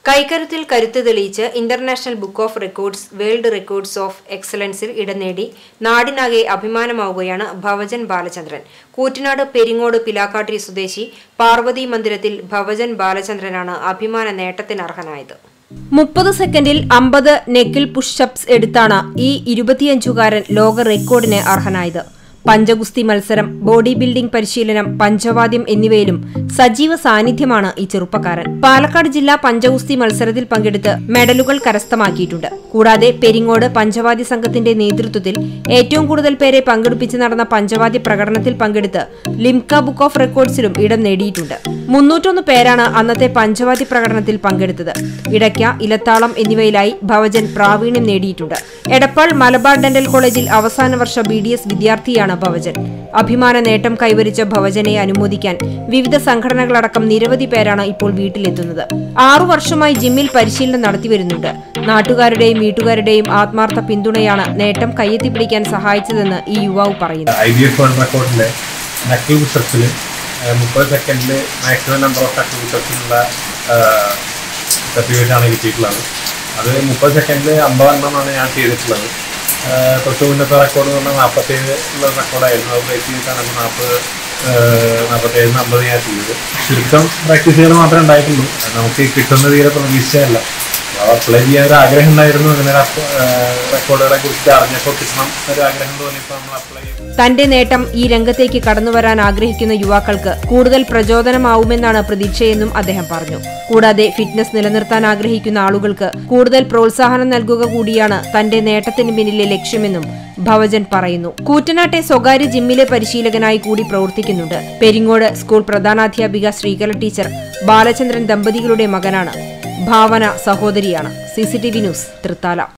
കൈക്കരുത്തിൽ കരുത്ത് തെളിയിച്ച് international book of records world records of എക്സലൻസിൽ ഇടം നേടി നാടിനാകെ അഭിമാനമാവുകയാണ് ഭവജൻ ബാലചന്ദ്രൻ കൂറ്റനാട് പെരിങ്ങോട് പിലാക്കാട്ടിരി സ്വദേശി പാർവതി മന്ദിരത്തിൽ ഭവജൻ ബാലചന്ദ്രനാണ് അഭിമാന നേട്ടത്തിന് അർഹനായത് മുപ്പത് സെക്കൻഡിൽ അമ്പത് നെക്കിൽ പുഷപ്സ് എടുത്താണ് ഈ ഇരുപത്തിയഞ്ചുകാരൻ ലോക റെക്കോർഡിന് അർഹനായത് പഞ്ചഗുസ്തി മത്സരം ബോഡി ബിൽഡിംഗ് പരിശീലനം പഞ്ചവാദ്യം എന്നിവയിലും സജീവ സാന്നിധ്യമാണ് ഈ ചെറുപ്പക്കാരൻ പാലക്കാട് ജില്ലാ പഞ്ചഗുസ്തി മത്സരത്തിൽ പങ്കെടുത്ത് മെഡലുകൾ കരസ്ഥമാക്കിയിട്ടുണ്ട് കൂടാതെ പെരിങ്ങോട് പഞ്ചവാദ്യ സംഘത്തിന്റെ നേതൃത്വത്തിൽ ഏറ്റവും കൂടുതൽ പേരെ പങ്കെടുപ്പിച്ച് നടന്ന പഞ്ചവാദ്യ പ്രകടനത്തിൽ പങ്കെടുത്ത് ലിംക ബുക്ക് ഓഫ് റെക്കോർഡ്സിലും ഇടം നേടിയിട്ടുണ്ട് മുന്നൂറ്റൊന്ന് പേരാണ് അന്നത്തെ പഞ്ചവാദ്യ പ്രകടനത്തിൽ പങ്കെടുത്തത് ഇടയ്ക്ക ഇലത്താളം എന്നിവയിലായി ഭവജൻ പ്രാവീണ്യം നേടിയിട്ടുണ്ട് എടപ്പാൾ മലബാർ ഡെന്റൽ കോളേജിൽ അവസാന വർഷ ബി ഡി എസ് വിദ്യാർത്ഥിയാണ് ഭവജൻ അഭിമാന നേട്ടം കൈവരിച്ച ഭവജനെ അനുമോദിക്കാൻ വിവിധ സംഘടനകളടക്കം നിരവധി പേരാണ് ഇപ്പോൾ വീട്ടിലെത്തുന്നത് ആറു വർഷമായി ജിമ്മിൽ പരിശീലനം നടത്തിവരുന്നുണ്ട് നാട്ടുകാരുടെയും വീട്ടുകാരുടെയും ആത്മാർത്ഥ പിന്തുണയാണ് നേട്ടം കയ്യെത്തിപ്പിടിക്കാൻ സഹായിച്ചതെന്ന് ഈ യുവാവ് പറയുന്നു ഐ ബി എഫ് വേൾഡ് റെക്കോർഡിലെ നക്കിൾ ബിഷപ്സിൽ മുപ്പത് സെക്കൻഡിൽ മാക്സിമം നമ്പർ ഓഫ് നക്കിൾ ബിഷപ്സിനുള്ള സർട്ടിഫിക്കറ്റ് ആണ് കിട്ടിയിട്ടുള്ളത് അത് മുപ്പത് സെക്കൻഡിൽ അമ്പതെണ്ണമാണ് ഞാൻ ചെയ്തിട്ടുള്ളത് ആഹ് തൊട്ട് മുന്നത്തെ റെക്കോർഡ് എന്ന് പറഞ്ഞാൽ നാൽപ്പത്തേഴ് ഉള്ള റെക്കോർഡായിരുന്നു അത് ബ്രേക്ക് ചെയ്തിട്ടാണ് ഇപ്പോൾ നാൽപ്പത് നാൽപ്പത്തേഴിന് അമ്പത് ഞാൻ ചെയ്തത് ചുരുക്കം പ്രാക്ടീസുകൾ മാത്രമേ ഉണ്ടായിട്ടുള്ളൂ അത് നമുക്ക് കിട്ടുന്ന തീരെ പ്രതീക്ഷിച്ചതല്ല അപ്ലൈ ചെയ്യാൻ ഒരു ആഗ്രഹം ഉണ്ടായിരുന്നു ഇങ്ങനെ റെക്കോർഡുകളെ കുറിച്ച് അറിഞ്ഞപ്പോൾ കിട്ടണം ഒരു ആഗ്രഹം തോന്നിയപ്പോൾ നമ്മൾ അപ്ലൈ ചെയ്തു തന്റെ നേട്ടം ഈ രംഗത്തേക്ക് കടന്നുവരാൻ ആഗ്രഹിക്കുന്ന യുവാക്കൾക്ക് കൂടുതൽ പ്രചോദനമാവുമെന്നാണ് പ്രതീക്ഷയെന്നും അദ്ദേഹം പറഞ്ഞു കൂടാതെ ഫിറ്റ്നസ് നിലനിർത്താൻ ആഗ്രഹിക്കുന്ന ആളുകൾക്ക് കൂടുതൽ പ്രോത്സാഹനം നൽകുക കൂടിയാണ് തന്റെ നേട്ടത്തിന് പിന്നിലെ ലക്ഷ്യമെന്നും ഭവജൻ പറയുന്നു കൂറ്റനാട്ടെ സ്വകാര്യ ജിമ്മിലെ പരിശീലകനായി കൂടി പ്രവർത്തിക്കുന്നുണ്ട് പെരിങ്ങോട് സ്കൂൾ പ്രധാനാധ്യാപിക ശ്രീകല ടീച്ചർ ബാലചന്ദ്രൻ ദമ്പതികളുടെ മകനാണ് ഭാവന സഹോദരിയാണ് സിസിടിവി ന്യൂസ് തൃത്താല